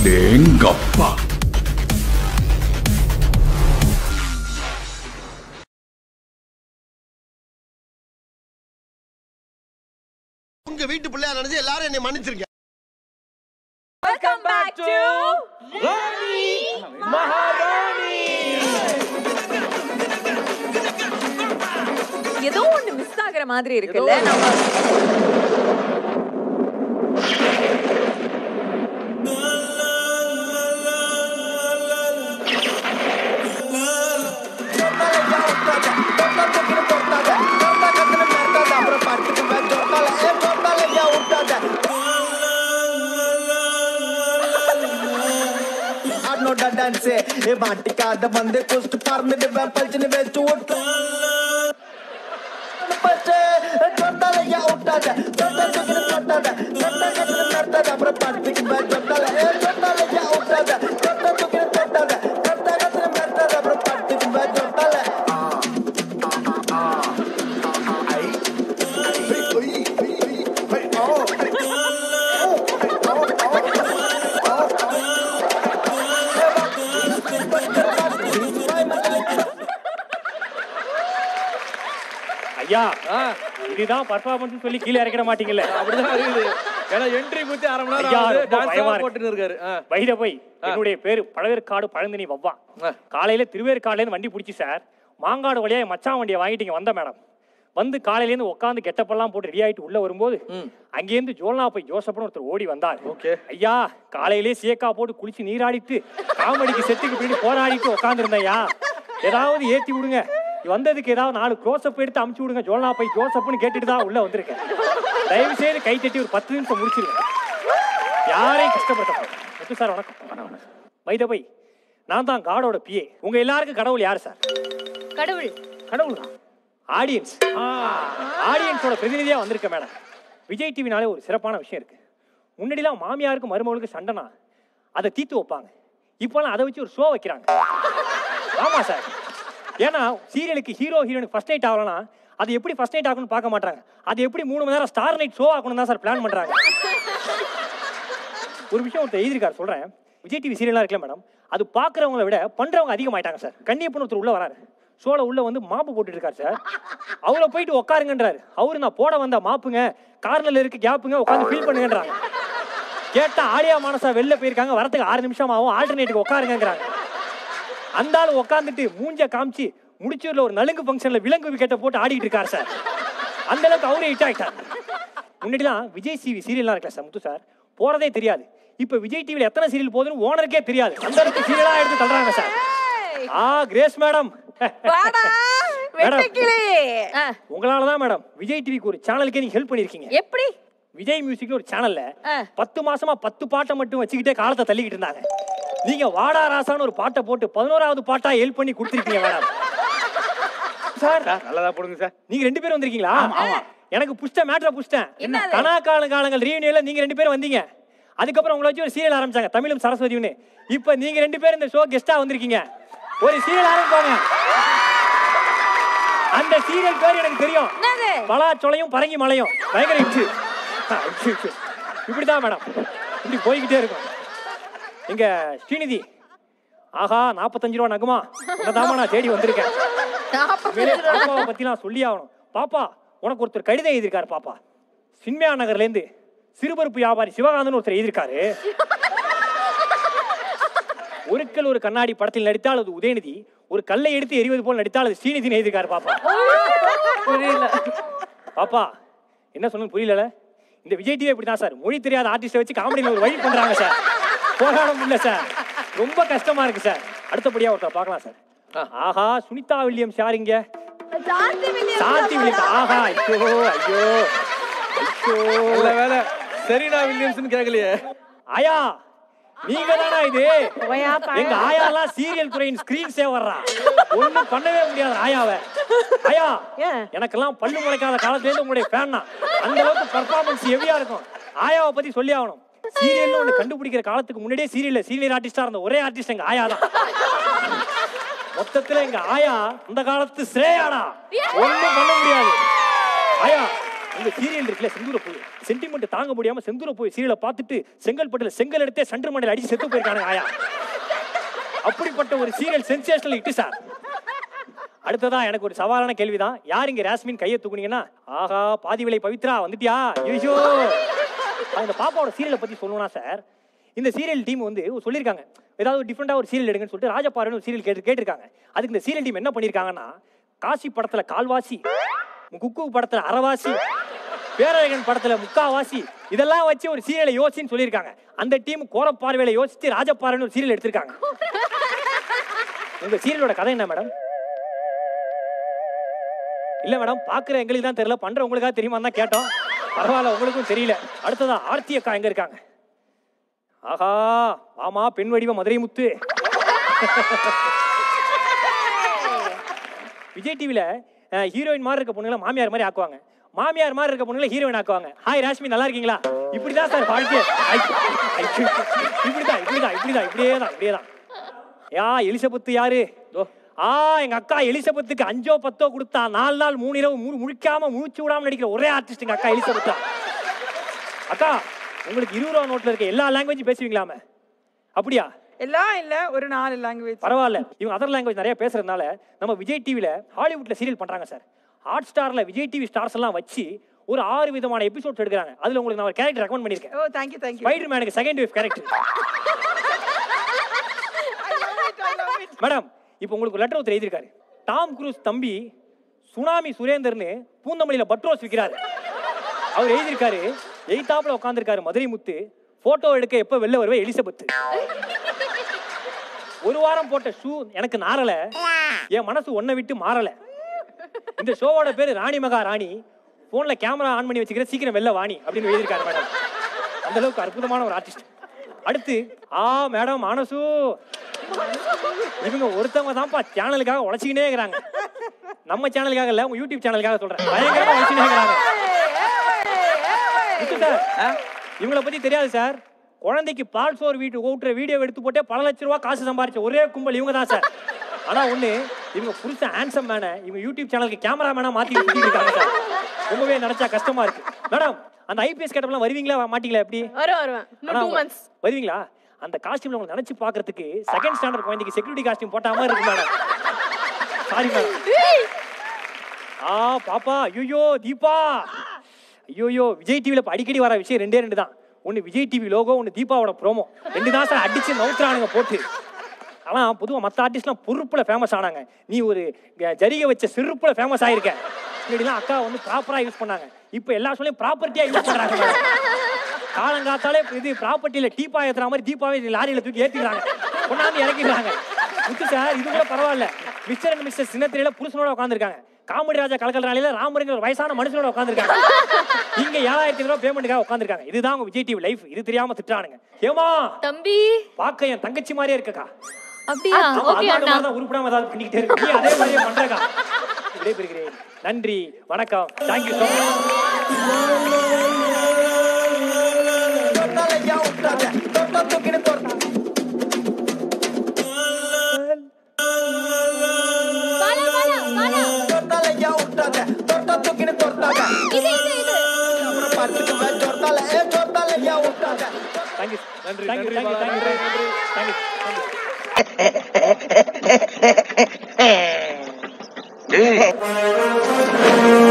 அடேங்கப்பா உங்க வீட்டு பிள்ளையா நினைச்சு எல்லாரும் என்னை மன்னிச்சிருங்க Welcome back to ஏதோ ஒண்ணு மிஸ் ஆகுற மாதிரி இருக்குல்ல நம்ம டான்ஸ் ஏ மாட்டிக்காத வந்து குஸ்ட் பறந்துடுவேன் பல்ச்சுன்னு வச்சு விட்டு பச்சை தொட்டாலையா விட்டாத தொட்டா தூக்கிட்டு தொட்டாத தொட்டா கட்டில நடத்தாத அப்புறம் படுத்துக்குவேன் தொட்டால ஏ தொட்டாலையா விட்டாத தொட்டா தூக்கிட்டு தொட்டாத தொட்டா கட்டில நடத்தாத அப்புறம் படுத்துக்குவேன் தொட்டால ஐயா இதுதான் பர்ஃபார்மன்ஸ் சொல்லி கீழே இறக்கிட மாட்டீங்கல்ல அப்படிதான் இருக்குது ஏன்னா என்ட்ரி பத்தி அரை மணி ஐயா, நேரம் ரொம்ப பயமா டான்ஸ் இருக்கு. போட்டுன்னு இருக்காரு ஆ. வைத போய் என்னுடைய பேரு பழவேற்காடு பழந்தினி வவ்வா ஆ. காலையில திருவேற்காடுல இருந்து வண்டி பிடிச்சி சார் மாங்காடு வழியா என் மச்சான் வண்டியை வாங்கிட்டு இங்க வந்தேன் மேடம் வந்து காலையில இருந்து உட்காந்து கெட்டப்பெல்லாம் போட்டு ரெடி ஆயிட்டு உள்ள வரும்போது அங்கேருந்து ஜோல்னா போய் ஜோசப்னு ஒருத்தர் ஓடி வந்தார் Okay. ஐயா காலையிலே சேக்கா போட்டு குளிச்சு நீராடிட்டு காமெடிக்கு செட்டுக்கு பின்னாடி போராடிட்டு உட்காந்துருந்தேன்யா ஏதாவது ஏத்தி விடுங்க வந்ததுக்கு ஏதாவது நாலு க்ளோஸ்அப் எடுத்து அமுச்சு விடுங்க ஜோல்னா போய் ஜோசப்னு கேட்டுட்டு தான் உள்ள வந்திருக்கேன் தயவு செய்து கை தட்டி ஒரு பத்து நிமிஷம் முடிச்சிருங்க யாரையும் கஷ்டப்படுத்த மாட்டேன் முத்து சார் வணக்கம் வைத பை நான் தான் காடோட பிஏ உங்க எல்லாருக்கும் கடவுள் யார் சார் கடவுள் கடவுள் தான் ஆடியன்ஸ் ஆடியன்ஸோட பிரதிநிதியா வந்திருக்க மேடம் விஜய் டிவினாலே ஒரு சிறப்பான விஷயம் இருக்கு முன்னாடிலாம் மாமியாருக்கு மருமகளுக்கு சண்டைனா அதை தீர்த்து வைப்பாங்க இப்போலாம் அதை வச்சு ஒரு ஷோ வைக்கிறாங்க ஆமா சார் ஏன்னா சீரியலுக்கு ஹீரோ ஹீரோனுக்கு ஃபர்ஸ்ட் நைட் ஆகலனா அது எப்படி ஃபர்ஸ்ட் நைட் ஆகணும்னு பார்க்க மாட்டாங்க அது எப்படி மூணு மணி நேரம் ஸ்டார் நைட் ஷோ ஆகணும் தான் சார் பிளான் பண்றாங்க ஒரு விஷயம் ஒருத்தர் எழுதியிருக்காரு சொல்றேன் விஜய் டிவி சீரியலா இருக்குல்ல மேடம் அது பாக்குறவங்கள விட பண்றவங்க அதிகமாயிட்டாங்க சார் கண்ணியப்பன் ஒருத்தர் உள்ள வராரு சோல உள்ள வந்து மாப்பு போட்டுட்டு இருக்காரு சார் அவரை போயிட்டு உட்காருங்கன்றாரு அவரு நான் போட வந்த மாப்புங்க கார்னர்ல இருக்கு கேப்புங்க உட்காந்து ஃபீல் பண்ணுங்கன்றாங்க கேட்டா ஆலியா மானசா வெளில போயிருக்காங்க வரதுக்கு ஆறு நிமிஷம் ஆகும் ஆல்டர்னேட்டுக்கு உட்காருங்கங்கிறாங்க அந்த ஆள் உட்காந்துட்டு மூஞ்ச காமிச்சு முடிச்சூர்ல ஒரு நலுங்கு ஃபங்க்ஷன்ல விலங்கு விக்கெட்டை போட்டு ஆடிட்டு இருக்காரு சார் அந்த அளவுக்கு அவரே ஹிட் ஆயிட்டார் முன்னாடிலாம் விஜய் சிவி சீரியல்லாம் இருக்கல சார் முத்து சார் போறதே தெரியாது இப்ப விஜய் டிவில எத்தனை சீரியல் போகுதுன்னு ஓனருக்கே தெரியாது அந்த அளவுக்கு சீரியலா எடுத்து தள்ளுறாங்க சார் ஆ கிரேஸ் மேடம் வாடா மேடம். வெட்டக்கிளி ஆ, உங்களால தான் மேடம் விஜய் டிவிக்கு ஒரு சேனலுக்கே நீங்க ஹெல்ப் பண்ணிருக்கீங்க எப்படி விஜய் மியூசிக்னு ஒரு சேனல்ல ஆ. பத்து மாசமா பத்து பாட்டை மட்டும் வச்சுக்கிட்டே காலத்தை தள்ளிக்கிட்டு இருந்தாங்க நீங்க வாடா ராசான்னு ஒரு பாட்டை போட்டு பதினோராவது பாட்டா ஹெல்ப் பண்ணி கொடுத்துருக்கீங்க மேடம் சார் நல்லதா போடுங்க சார் நீங்க ரெண்டு பேரும் வந்திருக்கீங்களா எனக்கு புஷ்ட மேட்ரை புஷ்டேன் என்னது? கனா கால காலங்கள் ரீயூனியன்ல நீங்க ரெண்டு பேரும் வந்தீங்க அதுக்கப்புறம் உங்களை வச்சு ஒரு சீரியல் ஆரம்பிச்சாங்க தமிழும் சரஸ்வதியும்னு இப்ப நீங்க ரெண்டு பேரும் இந்த ஷோ கெஸ்டா வந்திருக்கீங்க ஒரு சீரியல் ஆரம்பிப்பாங்க அந்த சீரியல் பேர் எனக்கு தெரியும் என்னது பலாச்சொலையும் பரங்கி மலையும் பயங்கர ஹிட் இப்படிதான் மேடம் இப்படி போய்கிட்டே இருக்கும் இங்க ஸ்ரீநிதி ஆஹா நாற்பத்தஞ்சு ரூபா நகுமா உன்னதாமா நான் தேடி வந்திருக்கேன் உண்மையிலே பாப்பாவை பத்தி நான் சொல்லி ஆகணும் பாப்பா உனக்கு ஒருத்தர் கடிதம் எழுதியிருக்காரு பாப்பா சின்மயா நகர்ல இருந்து சிறுபருப்பு வியாபாரி சிவகாந்தன் ஒருத்தர் எழுதியிருக்காரு ஒருக்கல் ஒரு கண்ணாடி படத்தில் நடித்தால் அது உதயநிதி ஒரு கல்லை எடுத்து எறிவது போல் நடித்தால் அது ஸ்ரீநிதினு எழுதியிருக்காரு பாப்பா புரியல பாப்பா என்ன சொன்னு புரியல இந்த விஜய் டிவி இப்படி தான் சார் மொழி தெரியாத ஆர்டிஸ்டை வச்சு காமெடியில் ஒரு வழி பண்றாங்க சார் போராடம் இல்ல சார் ரொம்ப கஷ்டமா இருக்கு சார் அடுத்தபடியா ஒருத்தர் பார்க்கலாம் சார் ஆஹா சுனிதா வில்லியம்ஸ் யாருங்க சாந்தி வில்லியம் சாந்தி வில்லியம்ஸ் ஆஹா ஐயோ ஐயோ ஐயோ நல்ல வேலை செரீனா வில்லியம்ஸ்னு கேட்கலையே ஆயா நீங்க தானா இது போயா பா- எங்க ஆயாலாம் சீரியல் துறையின் ஸ்கிரீன் சேவர்ரா ஒண்ணும் பண்ணவே முடியாது ஆயாவை ஆயா ஏன்? எனக்கெல்லாம் பல்லு முளைக்காத காலத்துல இருந்து உங்களுடைய ஃபேன் தான் அந்த அளவுக்கு பர்ஃபார்மன்ஸ் ஹெவியா இருக்கும் ஆயாவை பத்தி சொல்லி ஆகணும் சீரியல்னு ஒண்ணு கண்டுபிடிக்கிற காலத்துக்கு முன்னாடியே சீரியல்ல சீனியர் ஆர்டிஸ்டா இருந்த ஒரே ஆர்டிஸ்ட் எங்க ஆயா தான் மொத்தத்துல எங்க ஆயா அந்த காலத்து ஸ்ரேயாடா ஒண்ணும் பண்ண முடியாது ஆயா உங்க சீரியல் இருக்குல்ல செந்தூர போய் சென்டிமெண்ட் தாங்க முடியாம செந்தூர போய் சீரியலை பார்த்துட்டு செங்கல்பட்டுல செங்கல் எடுத்தே சண்டர் மண்டையில அடிச்சு செத்து போயிருக்கானுங்க ஆயா அப்படிப்பட்ட ஒரு சீரியல் சென்சேஷனல் இட்டு சார் அடுத்ததா எனக்கு ஒரு சவாலான கேள்விதான் யார் இங்க ராஸ்மின் கையை தூக்குனீங்கன்னா ஆஹா பாதி விலை பவித்ரா வந்துட்டியா ஐயோ அந்த பாப்பாவோட சீரியலை பத்தி சொல்லணும்னா சார் இந்த சீரியல் டீம் வந்து சொல்லியிருக்காங்க ஏதாவது டிஃப்ரெண்டா ஒரு சீரியல் எடுங்கன்னு சொல்லிட்டு ராஜபாரன் ஒரு சீரியல் கேட்டு கேட்டிருக்காங்க அதுக்கு இந்த சீரியல் டீம் என்ன பண்ணியிருக்காங்கன்னா காசி படத்துல கால்வாசி குக்கு படத்துல அறவாசி பேரழகன் படத்துல முக்காவாசி இதெல்லாம் வச்சு ஒரு சீரியலை யோசிச்சுன்னு சொல்லியிருக்காங்க அந்த டீம் கோரப்பார்வையில யோசிச்சு ராஜபாரன் ஒரு சீரியல் எடுத்திருக்காங்க உங்க சீரியலோட கதை என்ன மேடம் இல்ல மேடம் பாக்குற எங்களுக்கு தான் தெரியல பண்ற உங்களுக்கா தெரியுமா தான் கேட்டோம் பரவாயில்ல உங்களுக்கும் தெரியல அடுத்ததா ஆர்த்தி அக்கா எங்க இருக்காங்க ஆஹா ஆமா பெண் வடிவ மதுரை முத்து விஜய் டிவில ஹீரோயின் மாதிரி இருக்க பொண்ணுங்களை மாமியார் மாதிரி ஆக்குவாங்க மாமியார் மாதிரி இருக்க பொண்ணுங்களை ஹீரோயின் ஆக்குவாங்க ஹாய் ராஷ்மி நல்லா இருக்கீங்களா இப்படிதான் சார் வாழ்க்கை ஐ, ஐ, இப்படிதான் இப்படிதான் இப்படிதான் இப்படியே தான் இப்படியே தான் யா எலிசபெத்து யாரு தோ ஆ எங்க அக்கா எலிசபெத்துக்கு அஞ்சோ பத்தோ கொடுத்தா நாலு நாள் மூணு இரவு மூணு முழிக்காம முழிச்சு விடாம நடிக்கிற ஒரே ஆர்டிஸ்ட் எங்க அக்கா எலிசபெத்தா அக்கா உங்களுக்கு இருபது ரூபா நோட்ல இருக்க எல்லா லாங்குவேஜும் பேசுவீங்களாமே அப்படியா எல்லாம் இல்ல ஒரு நாலு லாங்குவேஜ் பரவாயில்ல இவங்க அதர் லாங்குவேஜ் நிறைய பேசுறதுனால நம்ம விஜய் டிவில ஹாலிவுட்ல சீரியல் பண்றாங்க சார் ஹாட் ஸ்டார்ல விஜய் டிவி ஸ்டார்ஸ் எல்லாம் வச்சு ஒரு ஆறு விதமான எபிசோட்ஸ் எடுக்கிறாங்க அதுல உங்களுக்கு நான் ஒரு கேரக்டர் ரெக்கமெண்ட் பண்ணிருக்கேன் ஓ தேங்க்யூ தேங்க்யூ ஸ்பைடர் மேனுக்கு செகண்ட் வேவ் கேரக்டர் மேடம் இப்போ உங்களுக்கு லெட்டர் ஒருத்தர் எழுதியிருக்காரு டாம் குரூஸ் தம்பி சுனாமி சுரேந்தர்னு பூந்தமல்லியில பட்ரோஸ் விற்கிறாரு அவர் எழுதியிருக்காரு எய்தாப்புல உட்காந்துருக்காரு மதுரை முத்து போட்டோ எடுக்க எப்ப வெளில வருவே எலிசபெத் ஒரு வாரம் போட்ட ஷூ எனக்கு நாரல என் மனசு ஒன்ன விட்டு மாறல இந்த ஷோவோட பேரு ராணி மகா ராணி போன்ல கேமரா ஆன் பண்ணி வச்சுக்கிற சீக்கிரம் வெளில வாணி அப்படின்னு எழுதியிருக்காரு மேடம் அந்த அளவுக்கு அற்புதமான ஒரு ஆர்டிஸ்ட் அடுத்து ஆ மேடம் மானசு இவங்க ஒருத்தவங்க தான்ப்பா சேனலுக்காக உழைச்சிக்கினே இருக்கிறாங்க நம்ம சேனலுக்காக இல்ல உங்க யூடியூப் சேனலுக்காக சொல்றேன் பயங்கரமா உழைச்சினே இருக்கிறாங்க முத்து சார் இவங்கள பத்தி தெரியாது சார் குழந்தைக்கு பால் சோறு வீட்டு ஊட்டுற வீடியோ எடுத்து போட்டே பல லட்ச ரூபா காசு சம்பாரிச்ச ஒரே கும்பல் இவங்க தான் சார் ஆனா ஒண்ணு இவங்க புருஷன் ஹேண்ட்ஸம் மேன இவங்க யூடியூப் சேனலுக்கு கேமராமேனா மாத்தி சுத்திட்டு இருக்காங்க சார் ரொம்பவே நினைச்சா கஷ்டமா இருக்கு மேடம் அந்த ஐபிஎஸ் கேட்டப்லாம் வருவீங்களா மாட்டீங்களா எப்படி வருவேன் வருவேன் இன்னும் ஆனா டூ உங்க- மந்த்ஸ் வருவீங்களா அந்த காஸ்டியூம்ல உங்களை நினைச்சு பாக்குறதுக்கு செகண்ட் ஸ்டாண்டர்ட் குழந்தைக்கு செக்யூரிட்டி காஸ்டியூம் போட்ட மாதிரி இருக்கு மேடம் சாரி மேடம் ஆ பாப்பா ஐயோ தீபா ஐயோயோ விஜய் டிவில இப்ப அடிக்கடி வர விஷயம் ரெண்டே ரெண்டு தான் ஒன்னு விஜய் டிவி லோகோ ஒன்னு தீபாவோட ப்ரோமோ ரெண்டு தான் சார் அடிச்சு நவுத்துறானுங்க போட்டு ஆனா பொதுவா மத்த ஆர்டிஸ்ட்லாம் பொறுப்புல ஃபேமஸ் ஆனாங்க நீ ஒரு க- ஜரிகை வச்ச சிறுப்புல ஃபேமஸ் ஆயிருக்க முன்னாடிலாம் அக்கா வந்து ப்ராப்பரா யூஸ் பண்ணாங்க இப்போ எல்லா சொல்லையும் ப்ராப்பர்ட்டியா யூஸ் பண்றாங்க madam. காலங்காத்தாலே இது ப்ராப்பர்ட்டியில டீப்பா ஏத்துற மாதிரி தீபாவே லாரியில தூக்கி ஏத்திடுறாங்க கொண்டாந்து இறக்கிடுறாங்க முத்து சார் இது கூட பரவாயில்ல மிஸ்டர் அண்ட் மிஸ்டர் சின்னத்திரையில புருஷனோட உட்காந்துருக்காங்க காமெடி ராஜா கலக்கல் நாளையில ராமருங்கிற ஒரு வயசான மனுஷனோட உட்காந்துருக்காங்க இங்க ஏழாயிரத்தி ஐநூறு பேமெண்ட்டுக்காக உட்காந்துருக்காங்க இதுதான் உங்க விஜய் டிவி லைஃப் இது தெரியாம திட்டுறானுங்க ஏமா தம்பி பார்க்க என் தங்கச்சி மாதிரியே இருக்கக்கா அப்படியா ஆமா, ஓகே அது அண்ணா மாதிரி உருப்படாம ஏதாவது பண்ணிக்கிட்டே இருக்கு நீ அதே மாதிரியே பண்றக்கா விடைபெறுகிறேன் நன்றி வணக்கம் தேங்க்யூ ஸோ மச் தொட்டாலையா விட்டாத தொட்டா தூக்கின்னு தொட்டா பாலா பாலா பாலா தொட்டாலையா விட்டாத தொட்டா தூக்கின்னு தொட்டாத இது இது இது அப்புறம் பார்த்துக்குவே தொட்டால ஏ தொட்டாலையா விட்டாத தேங்க்யூ நன்றி, தேங்க்யூ நன்றி, தேங்க்யூ பாலா, தேங்க்யூ நன்றி, தேங்க்யூ தேங்க்யூ Hey.